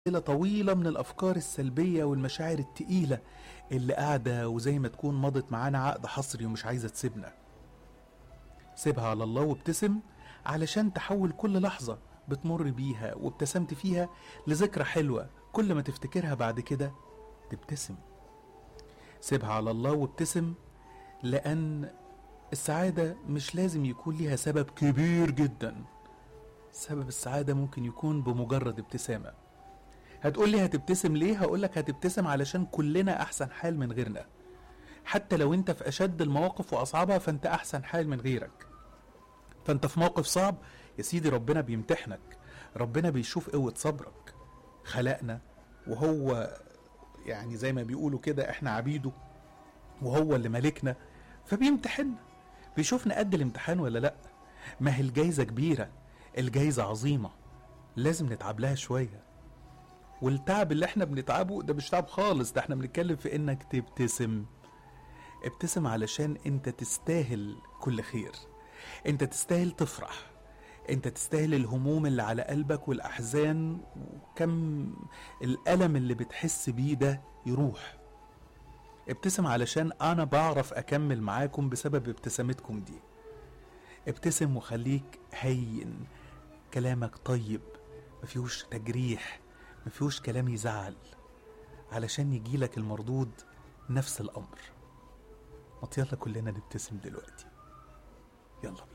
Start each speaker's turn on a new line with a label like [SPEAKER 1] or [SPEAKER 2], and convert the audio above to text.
[SPEAKER 1] سلسلة طويلة من الأفكار السلبية والمشاعر التقيلة اللي قاعدة وزي ما تكون مضت معانا عقد حصري ومش عايزة تسيبنا سيبها على الله وابتسم علشان تحول كل لحظة بتمر بيها وابتسمت فيها لذكرى حلوة كل ما تفتكرها بعد كده تبتسم سيبها على الله وابتسم لأن السعادة مش لازم يكون ليها سبب كبير جدا سبب السعادة ممكن يكون بمجرد ابتسامة هتقول لي هتبتسم ليه هقولك هتبتسم علشان كلنا أحسن حال من غيرنا حتى لو انت في أشد المواقف وأصعبها فانت أحسن حال من غيرك فانت في موقف صعب يا سيدي ربنا بيمتحنك ربنا بيشوف قوة صبرك خلقنا وهو يعني زي ما بيقولوا كده احنا عبيده وهو اللي ملكنا فبيمتحننا بيشوفنا قد الامتحان ولا لا ما هي الجايزة كبيرة الجايزة عظيمة لازم نتعب لها شوية والتعب اللي احنا بنتعبه ده مش تعب خالص ده احنا بنتكلم في انك تبتسم ابتسم علشان انت تستاهل كل خير انت تستاهل تفرح انت تستاهل الهموم اللي على قلبك والاحزان وكم الالم اللي بتحس بيه ده يروح ابتسم علشان انا بعرف اكمل معاكم بسبب ابتسامتكم دي ابتسم وخليك هين كلامك طيب مفيهوش تجريح مفيهوش كلام يزعل علشان يجيلك المردود نفس الامر ما يلا كلنا نبتسم دلوقتي يلا